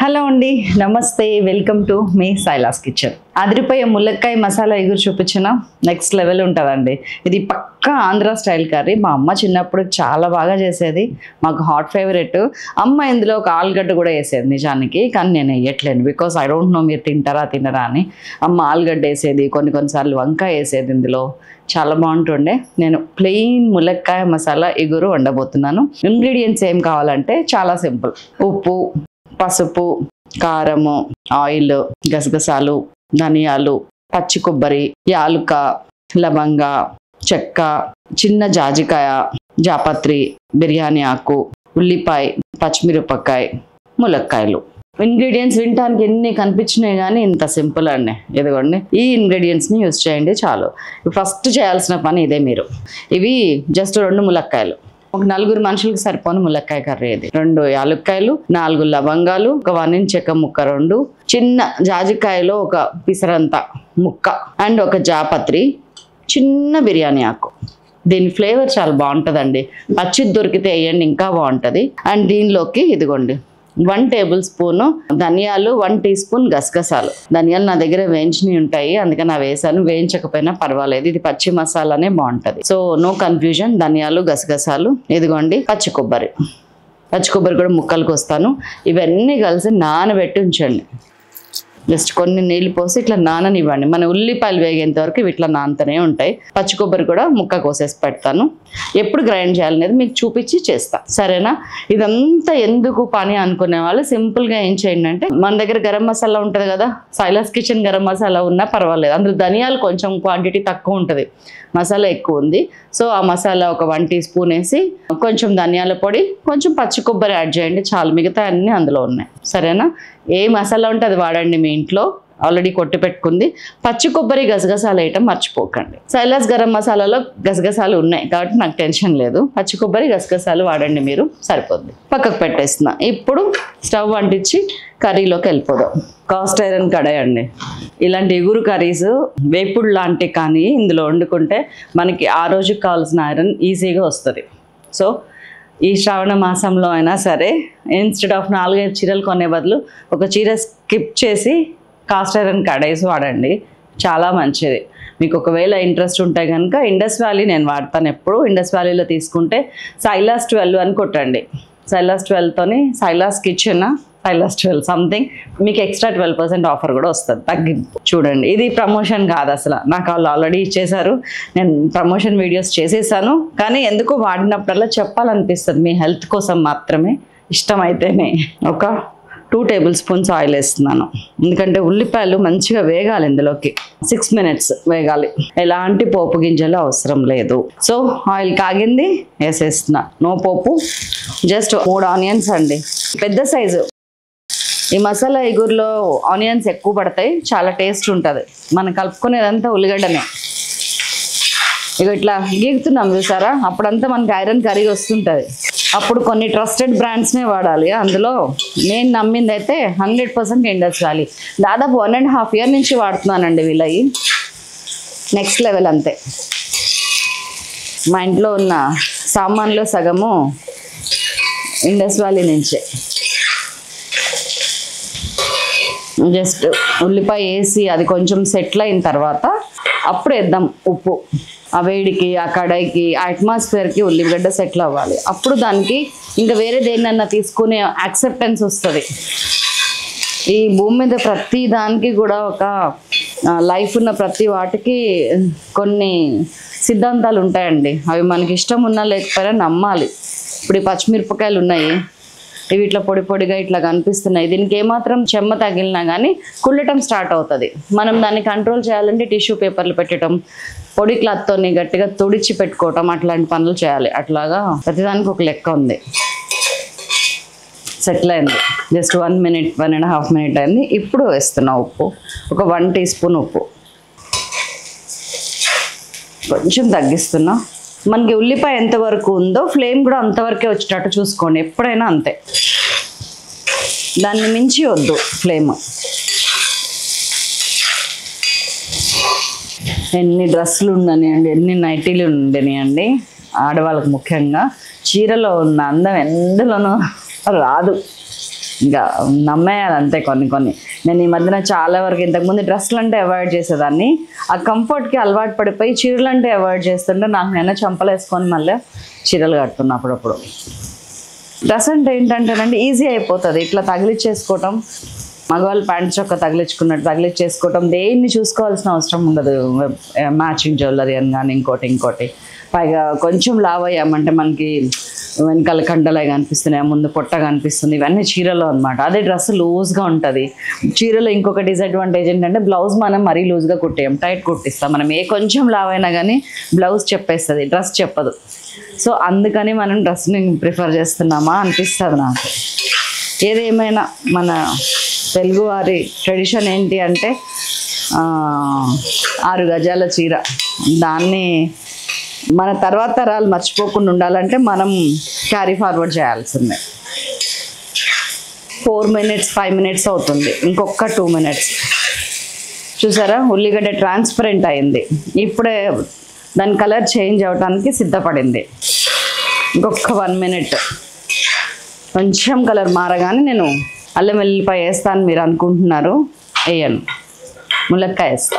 Hello అండి నమస్తే welcome to మీ సైలాస్ కిచెన్ అదిరిపోయే ములక్కాయ మసాలా ఎగురు చూపించిన నెక్స్ట్ లెవెల్ ఉంటుందండి ఇది పక్కా ఆంధ్ర స్టైల్ కర్రీ మా అమ్మ చిన్నప్పుడు చాలా బాగా చేసేది మాకు హాట్ ఫేవరెట్ అమ్మ ఇందులో ఒక ఆలుగడ్డ కూడా వేసేది నిజానికి కానీ నేను వేయట్లేను బికాస్ ఐ డోంట్ నో మీరు తింటారా తినరా అని అమ్మ ఆలుగడ్డ వేసేది కొన్ని కొన్నిసార్లు వంకాయ వేసేది ఇందులో చాలా బాగుంటుండే నేను ప్లెయిన్ ములక్కాయ మసాలా ఎగురు వండబోతున్నాను ఇంగ్రీడియంట్స్ ఏం కావాలంటే చాలా సింపుల్ ఉప్పు పసుపు కారము ఆయిల్ గసగసాలు ధనియాలు పచ్చి కొబ్బరి యాలుక లవంగ చెక్క చిన్న జాజికాయ జాపత్రి బిర్యానీ ఆకు ఉల్లిపాయ పచ్చిమిరపకాయ ములక్కాయలు ఇంగ్రీడియంట్స్ వినటానికి ఎన్ని కనిపించినాయి కానీ ఇంత సింపుల్ అండి ఇదిగోండి ఈ ఇంగ్రీడియంట్స్ ని యూజ్ చేయండి చాలు ఫస్ట్ చేయాల్సిన పని ఇదే మీరు ఇవి జస్ట్ రెండు ములక్కాయలు ఒక నలుగురు మనుషులకు సరిపోని ములక్కాయ కర్రీ ఇది రెండు యాలుక్కాయలు నాలుగు లవంగాలు ఒక వన్ ఇంచ్ చెక్క ముక్క రెండు చిన్న జాజికాయలో ఒక పిసరంత ముక్క అండ్ ఒక జాపత్రి చిన్న బిర్యానీ ఆకు దీని ఫ్లేవర్ చాలా బాగుంటుందండి పచ్చిది దొరికితే వేయండి ఇంకా బాగుంటుంది అండ్ దీనిలోకి ఇదిగోండి వన్ టేబుల్ స్పూన్ ధనియాలు వన్ టీ స్పూన్ గసగసాలు ధనియాలు నా దగ్గర వేయించినవి ఉంటాయి అందుకని నా వేసాను వేయించకపోయినా పర్వాలేదు ఇది పచ్చి మసాలానే బాగుంటుంది సో నో కన్ఫ్యూజన్ ధనియాలు గసగసాలు ఇదిగోండి పచ్చి కొబ్బరి పచ్చి కొబ్బరి కూడా ముక్కలకు వస్తాను ఇవన్నీ కలిసి నానబెట్టి ఉంచండి జస్ట్ కొన్ని నీళ్ళు పోసి ఇట్లా నాననివ్వండి మన ఉల్లిపాయలు వేగేంత వరకు ఇవి ఇట్లా నానుతూనే ఉంటాయి పచ్చి కొబ్బరి కూడా ముక్క కోసేసి పెడతాను ఎప్పుడు గ్రైండ్ చేయాలనేది మీకు చూపించి చేస్తా సరేనా ఇదంతా ఎందుకు పని అనుకునే వాళ్ళు సింపుల్గా ఏం చేయండి అంటే మన దగ్గర గరం మసాలా ఉంటుంది కదా సైలస్ కిచెన్ గరం మసాలా ఉన్నా పర్వాలేదు అందులో ధనియాలు కొంచెం క్వాంటిటీ తక్కువ ఉంటుంది మసాలా ఎక్కువ ఉంది సో ఆ మసాలా ఒక వన్ టీ స్పూన్ వేసి కొంచెం ధనియాల పొడి కొంచెం పచ్చి కొబ్బరి యాడ్ చేయండి చాలు మిగతా అన్నీ అందులో ఉన్నాయి సరేనా ఏ మసాలా ఉంటే అది వాడండి మీ ఇంట్లో ఆల్రెడీ కొట్టి పెట్టుకుంది పచ్చి కొబ్బరి గసగసాలు వేయటం మర్చిపోకండి సైలాస్ గరం మసాలాలో గసగసాలు ఉన్నాయి కాబట్టి నాకు టెన్షన్ లేదు పచ్చి కొబ్బరి గసగసాలు వాడండి మీరు సరిపోద్ది పక్కకు పెట్టేస్తున్నా ఇప్పుడు స్టవ్ అంటించి కర్రీలోకి వెళ్ళిపోదాం కాస్ట్ ఐరన్ కడాయి అండి ఇలాంటి ఎగురు కర్రీస్ వేపుడు లాంటి కానీ ఇందులో వండుకుంటే మనకి ఆ రోజుకి కావాల్సిన ఐరన్ ఈజీగా వస్తుంది సో ఈ శ్రావణ మాసంలో అయినా సరే ఇన్స్టెడ్ ఆఫ్ నాలుగైదు చీరలు కొనే బదులు ఒక చీర స్కిప్ చేసి కాస్ట్ ఐరన్ కడాయిస్ వాడండి చాలా మంచిది మీకు ఒకవేళ ఇంట్రెస్ట్ ఉంటే కనుక ఇండస్ వ్యాలీ నేను వాడతాను ఎప్పుడు ఇండస్ వ్యాలీలో తీసుకుంటే సైలాస్ ట్వెల్వ్ అని కొట్టండి సైలాస్ ట్వెల్వ్తోని Sailas kitchen Sailas twelve something మీకు ఎక్స్ట్రా ట్వెల్వ్ పర్సెంట్ ఆఫర్ కూడా వస్తుంది తగ్గింపు చూడండి ఇది ప్రమోషన్ కాదు అసలు నాకు వాళ్ళు ఆల్రెడీ ఇచ్చేశారు నేను ప్రమోషన్ వీడియోస్ చేసేసాను కానీ ఎందుకో వాడినప్పుడల్లా చెప్పాలనిపిస్తుంది మీ హెల్త్ కోసం మాత్రమే ఇష్టమైతేనే ఒక టూ టేబుల్ స్పూన్స్ ఆయిల్ వేస్తున్నాను ఎందుకంటే ఉల్లిపాయలు మంచిగా వేగాలి ఇందులోకి సిక్స్ మినిట్స్ వేగాలి ఎలాంటి పోపు గింజలు అవసరం లేదు సో ఆయిల్ కాగింది వేసేస్తున్నా నో పోపు జస్ట్ మూడు ఆనియన్స్ అండి పెద్ద సైజు ఈ మసాలా ఎగురులో ఆనియన్స్ ఎక్కువ పడతాయి చాలా టేస్ట్ ఉంటుంది మనం కలుపుకునేదంతా ఉల్లిగడ్డనే ఇక ఇట్లా గీగుతున్నాం చూసారా అప్పుడంతా మనకి ఐరన్ కర్రీ వస్తుంటుంది అప్పుడు కొన్ని ట్రస్టెడ్ బ్రాండ్స్నే వాడాలి అందులో నేను నమ్మింది అయితే హండ్రెడ్ పర్సెంట్ ఇండస్ వ్యాలీ దాదాపు వన్ అండ్ హాఫ్ ఇయర్ నుంచి వాడుతున్నానండి వీళ్ళవి నెక్స్ట్ లెవెల్ అంతే మా ఇంట్లో ఉన్న సామాన్లో సగము ఇండస్ వ్యాలీ నుంచే జస్ట్ ఉల్లిపాయ వేసి అది కొంచెం సెటిల్ అయిన తర్వాత అప్పుడు వేద్దాం ఉప్పు ఆ వేడికి ఆ కడాయికి ఆ అట్మాస్ఫియర్కి ఉల్లిగడ్డ సెటిల్ అవ్వాలి అప్పుడు దానికి ఇంకా వేరే దేన్నన్నా తీసుకునే యాక్సెప్టెన్స్ వస్తుంది ఈ భూమి మీద ప్రతి దానికి కూడా ఒక లైఫ్ ఉన్న ప్రతి వాటికి కొన్ని సిద్ధాంతాలు ఉంటాయండి అవి మనకి ఇష్టం ఉన్నా లేకపోయినా నమ్మాలి ఇప్పుడు ఈ పచ్చిమిరపకాయలు ఉన్నాయి ఇవి ఇట్లా పొడి పొడిగా ఇట్లా కనిపిస్తున్నాయి దీనికి ఏమాత్రం చెమ్మ తగిలినా కానీ కుళ్ళటం స్టార్ట్ అవుతుంది మనం దాన్ని కంట్రోల్ చేయాలంటే టిష్యూ పేపర్లు పెట్టడం పొడి క్లాత్తోని గట్టిగా తుడిచి పెట్టుకోవటం అట్లాంటి పనులు చేయాలి అట్లాగా ప్రతిదానికి ఒక లెక్క ఉంది సెటిల్ అయింది just one minute one and half minute అయింది ఇప్పుడు వేస్తున్నా ఉప్పు ఒక వన్ టీ స్పూన్ ఉప్పు కొంచెం తగ్గిస్తున్నా మనకి ఉల్లిపాయ ఎంతవరకు ఉందో ఫ్లేమ్ కూడా అంతవరకే వచ్చేటట్టు చూసుకోండి ఎప్పుడైనా అంతే దాన్ని మించి వద్దు ఫ్లేమ్ ఎన్ని డ్రెస్సులు ఉండనియండి ఎన్ని నైటీలు ఉండనియండి ఆడవాళ్ళకి ముఖ్యంగా చీరలో ఉన్న అందం ఎందులోనూ రాదు ఇంకా నమ్మేయాలి అంతే కొన్ని కొన్ని నేను ఈ మధ్యన చాలా వరకు ఇంతకుముందు డ్రెస్సులు అంటే అవాయిడ్ చేసేదాన్ని ఆ కంఫర్ట్కి అలవాటు పడిపోయి చీరలు అంటే అవాయిడ్ చేస్తుంటే నాకు నేను చంపలు వేసుకొని మళ్ళీ చీరలు కడుతున్నా అప్పుడప్పుడు డ్రెస్ అంటే ఏంటంటేనండి ఈజీ అయిపోతుంది ఇట్లా తగిలిచ్చేసుకోవటం మగవాళ్ళు ప్యాంట్ చొక్క తగిలించుకున్నట్టు తగిలిచ్చేసుకోవటం దేన్ని చూసుకోవాల్సిన అవసరం ఉండదు మ్యాచింగ్ జ్యువెలరీ అని కానీ ఇంకోటి ఇంకోటి పైగా కొంచెం లావ్ అయ్యామంటే మనకి వెనకాల కండలే కనిపిస్తున్నాయి ముందు పొట్ట కనిపిస్తుంది ఇవన్నీ చీరలో అనమాట అదే డ్రెస్ లూజ్గా ఉంటుంది చీరలో ఇంకొక డిసడ్వాంటేజ్ ఏంటంటే బ్లౌజ్ మనం మరీ లూజ్గా కుట్టేయం టైట్ కుట్టిస్తాం మనం ఏ కొంచెం లావ్ అయినా కానీ బ్లౌజ్ చెప్పేస్తుంది డ్రెస్ చెప్పదు సో అందుకని మనం డ్రెస్ని ప్రిఫర్ చేస్తున్నామా అనిపిస్తుంది నాకు ఏదేమైనా మన తెలుగువారి ట్రెడిషన్ ఏంటి అంటే ఆ, ఆరు గజాల చీర దాన్ని మన తర్వాత తరాలు మర్చిపోకుండా ఉండాలంటే మనం క్యారీ ఫార్వర్డ్ చేయాల్సిందే ఫోర్ మినిట్స్ ఫైవ్ మినిట్స్ అవుతుంది ఇంకొక టూ మినిట్స్ చూసారా ఉల్లిగడ్డ ట్రాన్స్పరెంట్ అయింది ఇప్పుడే దాని కలర్ చేంజ్ అవడానికి సిద్ధపడింది ఇంకొక వన్ మినిట్ కొంచెం కలర్ మారగానే నేను అల్లం వెల్లిపాయ వేస్తాను మీరు అనుకుంటున్నారు వేయను ములక్కాయ వేస్తా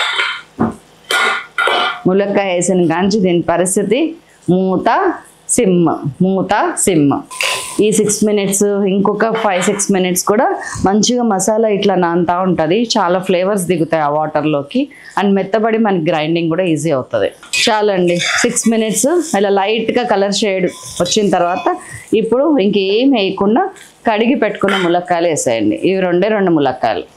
ములక్కాయ వేసిన కాంచి దీని పరిస్థితి మూత సిమ్ మూత సిమ్ ఈ సిక్స్ మినిట్స్ ఇంకొక ఫైవ్ సిక్స్ మినిట్స్ కూడా మంచిగా మసాలా ఇట్లా నానుతా ఉంటుంది చాలా ఫ్లేవర్స్ దిగుతాయి ఆ వాటర్లోకి అండ్ మెత్తబడి మనకి గ్రైండింగ్ కూడా ఈజీ అవుతుంది చాలండి సిక్స్ మినిట్స్ ఇలా లైట్గా కలర్ షేడ్ వచ్చిన తర్వాత ఇప్పుడు ఇంకేం వేయకుండా కడిగి పెట్టుకున్న ములక్కాయలు వేసేయండి ఇవి రెండే రెండు ములక్కాయలు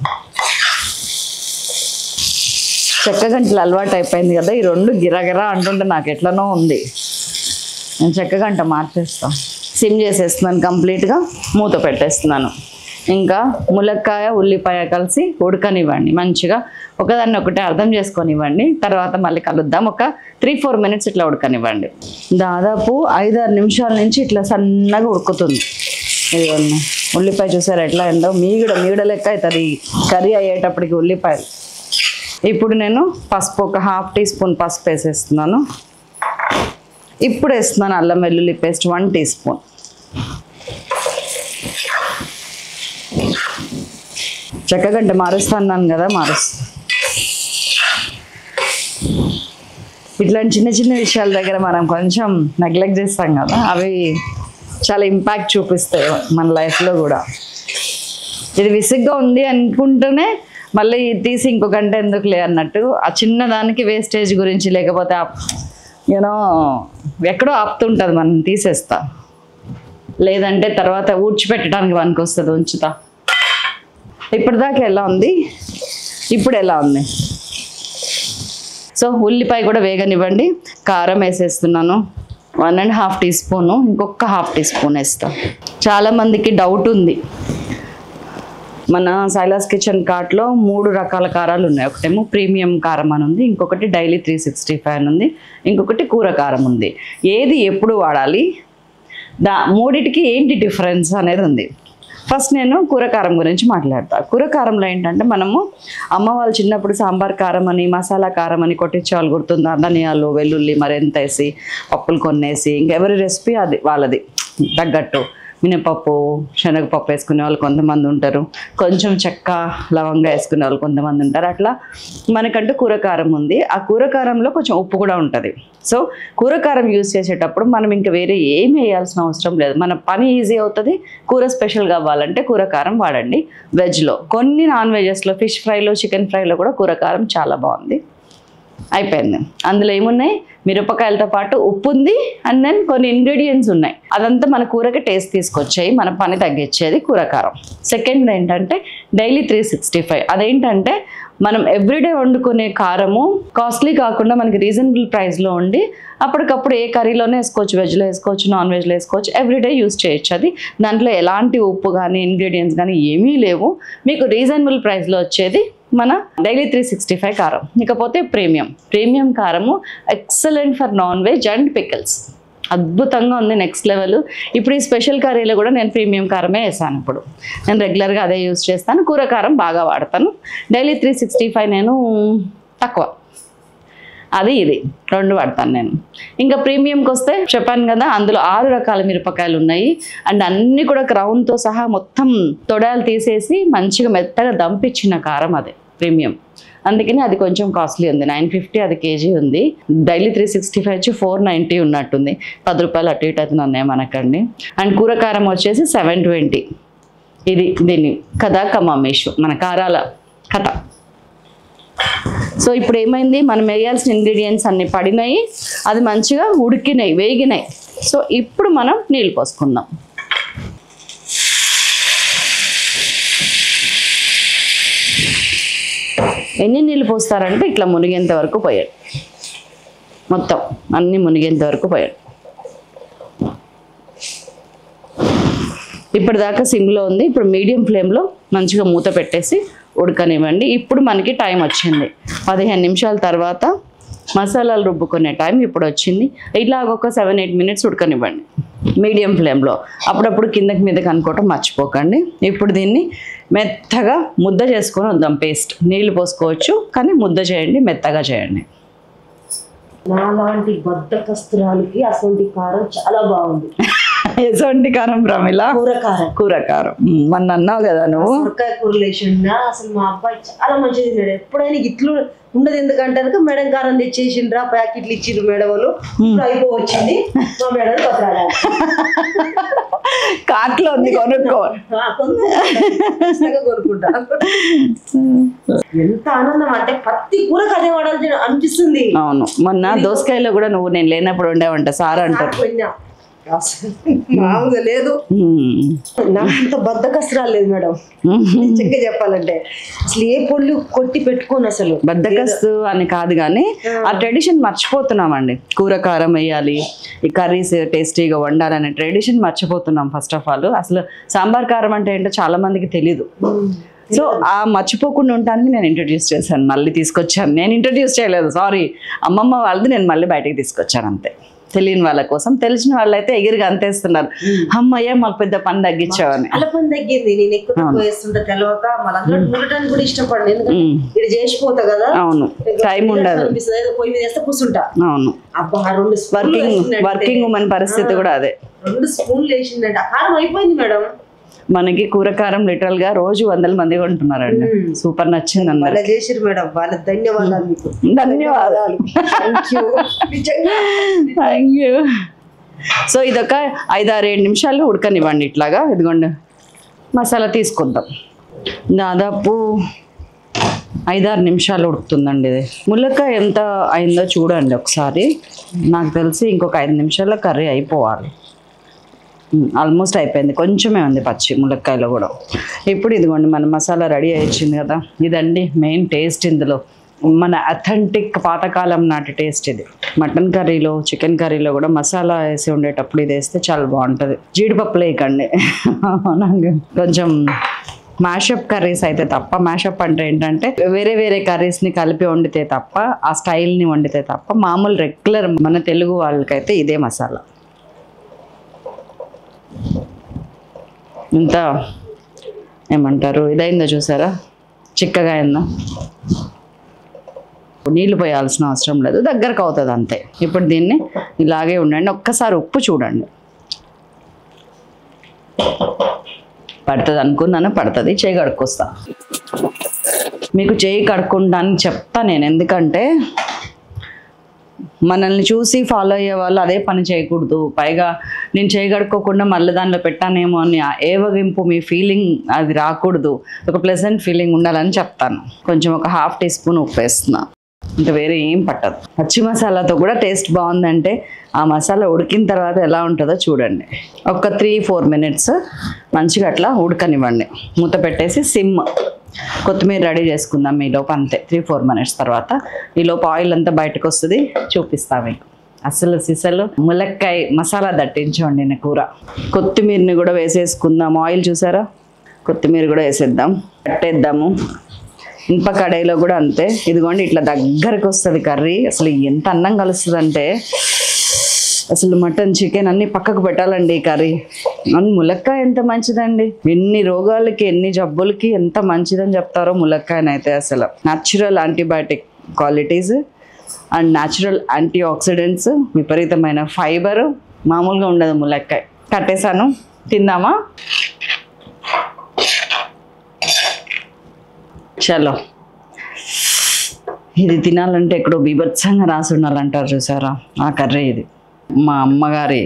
చెక్క గంటలు అలవాటు అయిపోయింది కదా ఈ రెండు గిరగిరా అంటుంటే నాకు ఎట్లనో ఉంది నేను చెక్క గంట మార్చేస్తాను సిమ్ చేసేస్తున్నాను కంప్లీట్గా మూత పెట్టేస్తున్నాను ఇంకా ములక్కాయ ఉల్లిపాయ కలిసి ఉడకనివ్వండి మంచిగా ఒకదాన్ని ఒకటే అర్థం చేసుకొనివ్వండి తర్వాత మళ్ళీ కలుద్దాం ఒక త్రీ ఫోర్ మినిట్స్ ఇట్లా ఉడకనివ్వండి దాదాపు ఐదారు నిమిషాల నుంచి ఇట్లా సన్నగా ఉడుకుతుంది ఇదిగోండి ఉల్లిపాయ చూసారు ఎట్లా అయిందో మీగడ మీగడ లెక్క అవుతుంది కర్రీ అయ్యేటప్పటికి ఉల్లిపాయలు ఇప్పుడు నేను పసుపు ఒక హాఫ్ టీ స్పూన్ పసుపు వేసేస్తున్నాను ఇప్పుడు వేస్తున్నాను అల్లం వెల్లుల్లి పేస్ట్ వన్ టీ స్పూన్ చెక్కగంట మారుస్తాను కదా మారుస్తా ఇట్లాంటి చిన్న చిన్న విషయాల దగ్గర మనం కొంచెం నెగ్లెక్ట్ చేస్తాం కదా అవి చాలా ఇంపాక్ట్ చూపిస్తాయి మన లైఫ్లో కూడా ఇది విసుగ్గా ఉంది అనుకుంటూనే మళ్ళీ ఇది తీసి ఇంకో గంట ఎందుకులే అన్నట్టు ఆ చిన్న దానికి వేస్టేజ్ గురించి లేకపోతే యూనో ఎక్కడో ఆపుతుంటుంది మనం తీసేస్తా లేదంటే తర్వాత ఊడ్చిపెట్టడానికి పనికి వస్తుంది ఉంచుతా ఇప్పటిదాకా ఎలా ఉంది ఇప్పుడు ఎలా ఉంది సో ఉల్లిపాయ కూడా వేగనివ్వండి కారం వేసేస్తున్నాను one and half teaspoon ఇంకొక హాఫ్ టీ స్పూన్ వేస్తా చాలామందికి డౌట్ ఉంది మన సైలాస్ కిచెన్ కార్ట్లో మూడు రకాల కారాలు ఉన్నాయి ఒకటేమో ప్రీమియం కారం అని ఉంది ఇంకొకటి డైలీ త్రీ సిక్స్టీ ఫైవ్ అని ఉంది ఇంకొకటి కూర కారం ఉంది ఏది ఎప్పుడు వాడాలి దా మూడిటికి ఏంటి డిఫరెన్స్ అనేది ఉంది ఫస్ట్ నేను కూరకారం గురించి మాట్లాడతా కూరకారంలో ఏంటంటే మనము అమ్మ వాళ్ళు చిన్నప్పుడు సాంబార్ కారం అని మసాలా కారం అని కొట్టించేవాళ్ళు గుర్తుందా ధనియాలు వెల్లుల్లి మరెంత వేసి పప్పులు కొన్నేసి ఇంకెవరి రెసిపీ అది వాళ్ళది తగ్గట్టు మినపప్పు శనగపప్పు వేసుకునే వాళ్ళు కొంతమంది ఉంటారు కొంచెం చెక్క లవంగా వేసుకునే వాళ్ళు కొంతమంది ఉంటారు అట్లా మనకంటూ కూరకారం ఉంది ఆ కూరకారంలో కొంచెం ఉప్పు కూడా ఉంటుంది సో కూరకారం యూజ్ చేసేటప్పుడు మనం ఇంకా వేరే ఏమి వేయాల్సిన అవసరం లేదు మన పని ఈజీ అవుతుంది కూర స్పెషల్ కావాలంటే కూరకారం వాడండి వెజ్లో కొన్ని నాన్ వెజెస్లో ఫిష్ ఫ్రైలో చికెన్ ఫ్రైలో కూడా కూరకారం చాలా బాగుంది అయిపోయింది అందులో ఏమున్నాయి మిరపకాయలతో పాటు ఉప్పు ఉంది అండ్ దెన్ కొన్ని ఇంగ్రీడియంట్స్ ఉన్నాయి అదంతా మన కూరకి టేస్ట్ తీసుకొచ్చాయి మన పని తగ్గించేది కూరకారం సెకండ్ ఏంటంటే డైలీ త్రీ సిక్స్టీ ఫైవ్ అదేంటంటే మనం ఎవ్రీడే వండుకునే కారము కాస్ట్లీ కాకుండా మనకి రీజనబుల్ ప్రైస్లో ఉండి అప్పటికప్పుడు ఏ కర్రీలోనే వేసుకోవచ్చు వెజ్లో వేసుకోవచ్చు నాన్ వెజ్లో వేసుకోవచ్చు ఎవ్రీడే యూస్ చేయొచ్చు అది దాంట్లో ఎలాంటి ఉప్పు కానీ ఇంగ్రీడియంట్స్ కానీ ఏమీ లేవు మీకు రీజనబుల్ ప్రైస్లో వచ్చేది మన డైలీ త్రీ సిక్స్టీ ఫైవ్ కారం ఇకపోతే ప్రీమియం ప్రీమియం కారము excellent for non veg and pickles అద్భుతంగా ఉంది నెక్స్ట్ లెవెల్ ఇప్పుడు ఈ స్పెషల్ కర్రీలో కూడా నేను ప్రీమియం కారమే వేసాను ఇప్పుడు నేను రెగ్యులర్గా అదే యూస్ చేస్తాను కూర కారం బాగా వాడతాను డైలీ త్రీ సిక్స్టీ ఫైవ్ నేను తక్కువ అది ఇది రెండు వాడతాను నేను ఇంకా ప్రీమియంకి వస్తే చెప్పాను కదా అందులో ఆరు రకాల మిరపకాయలు ఉన్నాయి అండ్ అన్నీ కూడా క్రౌన్తో సహా మొత్తం తొడాలు తీసేసి మంచిగా మెత్తగా దంపిచ్చిన కారం అదే ప్రీమియం అందుకని అది కొంచెం కాస్ట్లీ ఉంది నైన్ ఫిఫ్టీ అది కేజీ ఉంది డైలీ త్రీ సిక్స్టీ ఫైవ్ వచ్చి ఫోర్ నైంటీ ఉన్నట్టుంది పది రూపాయలు అటు ఇటు అయితే ఉన్నాయి మనకండి అండ్ కూర కారం వచ్చేసి సెవెన్ ట్వంటీ ఇది దీన్ని కథా కమామేషు మన కారాల కథ సో ఇప్పుడు ఏమైంది మనం వేయాల్సిన ఇంగ్రీడియంట్స్ అన్ని పడినాయి అది మంచిగా ఉడికినాయి వేగినాయి సో ఇప్పుడు మనం నీళ్ళు పోసుకుందాం ఎన్ని నీళ్ళు పోస్తారంటే ఇట్లా మునిగేంత వరకు పోయాడు మొత్తం అన్ని మునిగేంత వరకు పోయాడు ఇప్పటిదాకా సిమ్లో ఉంది ఇప్పుడు మీడియం ఫ్లేమ్లో మంచిగా మూత పెట్టేసి ఉడకనివ్వండి ఇప్పుడు మనకి టైం వచ్చింది పదిహేను నిమిషాల తర్వాత మసాలాలు రుబ్బుకునే టైం ఇప్పుడు వచ్చింది ఇలాగ ఒక సెవెన్ ఎయిట్ మినిట్స్ ఉడకనివ్వండి మీడియం ఫ్లేమ్లో అప్పుడప్పుడు కిందకి మీదకి అనుకోవటం మర్చిపోకండి ఇప్పుడు దీన్ని మెత్తగా ముద్ద చేసుకొని వద్దాం పేస్ట్ నీళ్లు పోసుకోవచ్చు కానీ ముద్ద చేయండి మెత్తగా చేయండి నాలాంటి బద్దకస్తురాలకి అసలు కారం చాలా బాగుంది ఎసంటి కారం ప్రమిళ కూర కారం కూర కారం మ్, మొన్న అన్నావు కదా నువ్వు సొరకాయ కూర లేచిండా అసలు మా అబ్బాయి చాలా మంచిగా తిన్నాడు ఎప్పుడైనా ఇట్లు ఉండదు ఎందుకంటే మేడం కారం తెచ్చేసిండ్రా ప్యాకెట్లు ఇచ్చిండ్రు మేడం వాళ్ళు ఇప్పుడు అయిపో వచ్చింది మా మేడం పత్రాలు కాట్లో ఉంది కొనుక్కో కొనుక్కుంటా ఎంత ఆనందం అంటే ప్రతి కూర కదే వాడాలి అనిపిస్తుంది అవును మొన్న దోసకాయలో కూడా నువ్వు నేను లేనప్పుడు ఉండేవంట సార్ అంటారు పోయినా. అసలు మామూలుగా లేదు మ్. నాకు అంత బద్దకస్తురాలు లేదు మేడం నిజంగా చెప్పాలంటే అసలు ఏ పొళ్ళు కొట్టి పెట్టుకోను అసలు బద్దకస్తు అని కాదు కానీ ఆ ట్రెడిషన్ మర్చిపోతున్నామండి కూర కారం వేయాలి ఈ కర్రీస్ టేస్టీగా వండాలనే ట్రెడిషన్ మర్చిపోతున్నాం ఫస్ట్ ఆఫ్ ఆల్ అసలు సాంబార్ కారం అంటే ఏంటో చాలా మందికి తెలీదు సో ఆ మర్చిపోకుండా ఉండటానికి నేను ఇంట్రడ్యూస్ చేశాను మళ్ళీ తీసుకొచ్చాను నేను ఇంట్రడ్యూస్ చేయలేదు సారీ అమ్మమ్మ వాళ్ళది నేను మళ్ళీ బయటికి తీసుకొచ్చాను అంతే తెలియని వాళ్ళ కోసం తెలిసిన వాళ్ళైతే ఎగిరిగా అంతేస్తున్నారు అమ్మయ్య మాకు పెద్ద పని తగ్గించావని చాలా పని తగ్గింది నేను ఎక్కువ తక్కువ వేస్తుంటే తెలియక మళ్ళీ ఉండటానికి కూడా ఇష్టపడను ఎందుకంటే ఉమ్, ఇక్కడ చేసిపోతా కదా అవును టైం ఉండదు అనిపిస్తుంది ఏదో పొయ్యి మీద వేస్తే కూర్చుంటా అవును అబ్బా రెండు స్పూన్లు వర్కింగ్ వేసిందంటే- వర్కింగ్ ఉమెన్ పరిస్థితి కూడా అదే రెండు స్పూన్లు వేసిందంటే ఆ కారం అయిపోయింది మేడం మనకి కూరకారం లిటరల్ గా రోజు వందల మంది కొంటున్నారండి మ్మ్. సూపర్ నచ్చింది అందరు వాళ్ళ చేసిరు మేడం వాళ్ళ ధన్యవాదాలు మీకు ధన్యవాదాలు Thank you. నిజంగా థ్యాంక్ యూ సో ఇదొక ఐదారు ఏడు నిమిషాలు ఉడకనివ్వండి ఇట్లాగా ఇదిగోండి మసాలా తీసుకుందాం దాదాపు ఐదారు నిమిషాలు ఉడుకుతుందండి ఇది ములక్కాయ ఎంత అయిందో చూడండి ఒకసారి నాకు తెలిసి ఇంకొక ఐదు నిమిషాల్లో కర్రీ అయిపోవాలి ఆల్మోస్ట్ అయిపోయింది కొంచెమే ఉంది పచ్చి ములక్కాయలో కూడా ఇప్పుడు ఇదిగోండి మన మసాలా రెడీ అయ్యింది కదా ఇదండి మెయిన్ టేస్ట్ ఇందులో మన అథెంటిక్ పాతకాలం నాటి టేస్ట్ ఇది మటన్ కర్రీలో చికెన్ కర్రీలో కూడా మసాలా వేసి ఉండేటప్పుడు ఇది వేస్తే చాలా బాగుంటుంది జీడిపప్పులు వేయకండి నాకు కొంచెం మ్యాషప్ కర్రీస్ అయితే తప్ప మ్యాషప్ అంటే ఏంటంటే వేరే వేరే కర్రీస్ని కలిపి వండితే తప్ప ఆ స్టైల్ని వండితే తప్ప మామూలు రెగ్యులర్ మన తెలుగు వాళ్ళకైతే ఇదే మసాలా ఇంత ఏమంటారు ఇదైందో చూసారా చిక్కగా అయిందా నీళ్ళు పోయాల్సిన అవసరం లేదు దగ్గరకు అవుతుంది అంతే ఇప్పుడు దీన్ని ఇలాగే ఉండండి ఒక్కసారి ఉప్పు చూడండి పడుతుంది అనుకున్నాను పడుతుంది చేయి కడుక్కొస్తా మీకు చేయి కడుక్కుంటానని చెప్తా నేను ఎందుకంటే మనల్ని చూసి ఫాలో అయ్యే వాళ్ళు అదే పని చేయకూడదు పైగా నేను చేయగడుకోకుండా మళ్ళీ దానిలో పెట్టానేమో అని ఆ ఏవగింపు మీ ఫీలింగ్ అది రాకూడదు ఒక ప్లెజెంట్ ఫీలింగ్ ఉండాలని చెప్తాను కొంచెం ఒక హాఫ్ టీ స్పూన్ ఉప్పు వేస్తున్నా ఇంకా వేరే ఏం పట్టదు పచ్చి మసాలాతో కూడా టేస్ట్ బాగుందంటే ఆ మసాలా ఉడికిన తర్వాత ఎలా ఉంటుందో చూడండి ఒక త్రీ ఫోర్ మినిట్స్ మంచిగా అట్లా ఉడకనివ్వండి మూత పెట్టేసి సిమ్ కొత్తిమీర రెడీ చేసుకుందాం ఈ లోపు అంతే త్రీ ఫోర్ మినిట్స్ తర్వాత ఈ లోపు ఆయిల్ అంతా బయటకు వస్తుంది చూపిస్తా మీకు అసలు సిసలు ములక్కాయ మసాలా దట్టించండి నా కూర కొత్తిమీరని కూడా వేసేసుకుందాం ఆయిల్ చూసారా కొత్తిమీర కూడా వేసేద్దాం కట్టేద్దాము ఇనుప కడాయిలో కూడా అంతే ఇదిగోండి ఇట్లా దగ్గరకు వస్తుంది కర్రీ అసలు ఎంత అన్నం కలుస్తుంది అసలు మటన్ చికెన్ అన్ని పక్కకు పెట్టాలండి ఈ కర్రీ అండ్ ములక్కాయ ఎంత మంచిదండి ఎన్ని రోగాలకి ఎన్ని జబ్బులకి ఎంత మంచిదని చెప్తారో ములక్కాయనైతే అసలు natural antibiotic qualities and natural antioxidants విపరీతమైన ఫైబర్ మామూలుగా ఉండదు ములక్కాయ కట్టేశాను తిందామా చలో ఇది తినాలంటే ఎక్కడో బీభత్సంగా రాసి ఉండాలంటారు చూసారా ఆ కర్రీ ఇది మా అమ్మగారి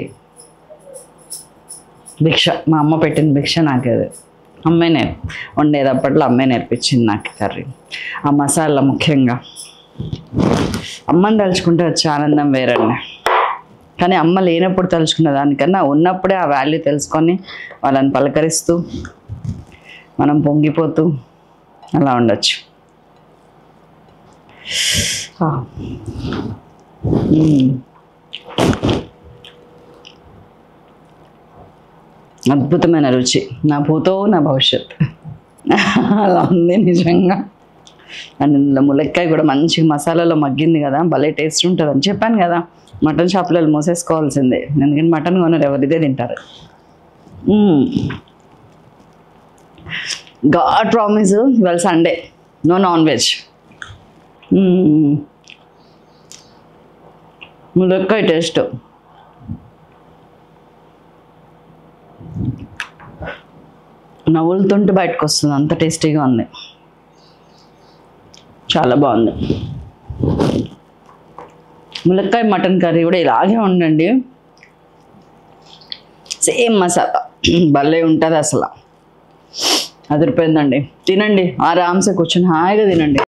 భిక్ష మా అమ్మ పెట్టిన భిక్ష నాకు అది అమ్మే నేర్ వండేటప్పట్లో అమ్మే నేర్పించింది నాకు ఈ కర్రీ ఆ మసాలా ముఖ్యంగా అమ్మని తలుచుకుంటే వచ్చే ఆనందం వేరండి కానీ అమ్మ లేనప్పుడు తలుచుకున్న దానికన్నా ఉన్నప్పుడే ఆ వాల్యూ తెలుసుకొని వాళ్ళని పలకరిస్తూ మనం పొంగిపోతూ అలా ఉండొచ్చు ఆ. మ్మ్. అద్భుతమైన రుచి నా భూతో నా భవిష్యత్ అలా ఉంది నిజంగా అండ్ ఇందులో ములక్కాయ కూడా మంచిగా మసాలాలో మగ్గింది కదా భలే టేస్ట్ ఉంటుంది అని చెప్పాను కదా మటన్ షాప్లలో మూసేసుకోవాల్సిందే ఎందుకంటే మటన్ కొనరు ఎవరిదే తింటారు గాడ్ ప్రామిస్ ఇవాళ సండే నో నాన్ వెజ్ ములక్కాయ టేస్ట్ నవ్వులుతుంటే బయటకు వస్తుంది అంత టేస్టీగా ఉంది చాలా బాగుంది ములక్కాయ మటన్ కర్రీ కూడా ఇలాగే ఉండండి సేమ్ మసాలా భలే ఉంటుంది అసలు అదిరిపోయిందండి తినండి ఆరామ్సే కూర్చొని హాయిగా తినండి